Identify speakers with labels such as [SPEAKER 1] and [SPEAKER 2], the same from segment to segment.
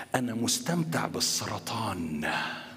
[SPEAKER 1] انا مستمتع بالسرطان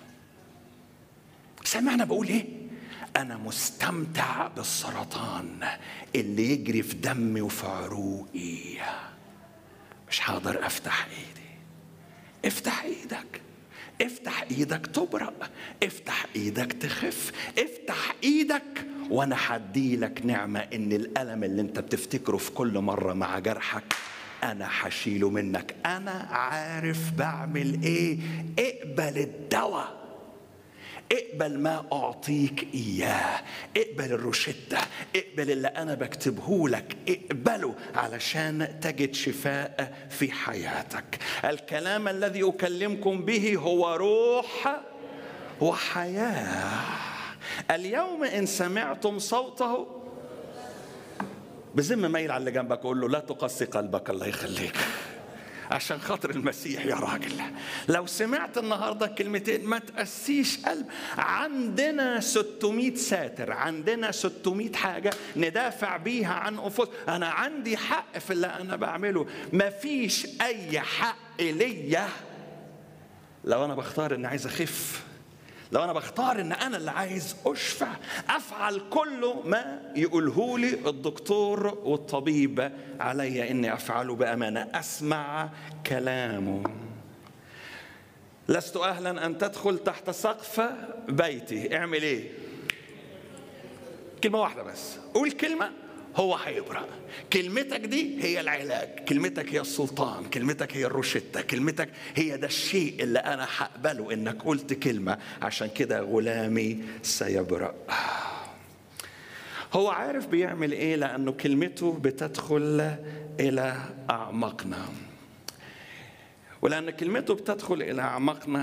[SPEAKER 1] سمعنا بقول ايه انا مستمتع بالسرطان اللي يجري في دمي وفي عروقي مش هقدر افتح ايدي افتح ايدك افتح ايدك تبرق افتح ايدك تخف افتح ايدك وانا هديلك نعمه ان الالم اللي انت بتفتكره في كل مره مع جرحك انا هشيله منك انا عارف بعمل ايه اقبل الدواء اقبل ما اعطيك اياه اقبل الروشته اقبل اللي انا بكتبه لك اقبله علشان تجد شفاء في حياتك الكلام الذي اكلمكم به هو روح وحياه اليوم ان سمعتم صوته بذم ميل على اللي جنبك قول له لا تقسي قلبك الله يخليك عشان خاطر المسيح يا راجل لو سمعت النهارده كلمتين ما تقسيش قلب عندنا 600 ساتر عندنا 600 حاجه ندافع بيها عن انفسنا انا عندي حق في اللي انا بعمله ما فيش اي حق ليا لو انا بختار اني عايز اخف لو انا بختار ان انا اللي عايز اشفى افعل كل ما يقوله لي الدكتور والطبيب علي اني افعله بامانه اسمع كلامه لست اهلا ان تدخل تحت سقف بيتي اعمل ايه كلمه واحده بس قول كلمه هو هيبرأ كلمتك دي هي العلاج كلمتك هي السلطان كلمتك هي الروشتة كلمتك هي ده الشيء اللي أنا هقبله إنك قلت كلمة عشان كده غلامي سيبرأ هو عارف بيعمل إيه لأنه كلمته بتدخل إلى أعماقنا ولأن كلمته بتدخل إلى أعماقنا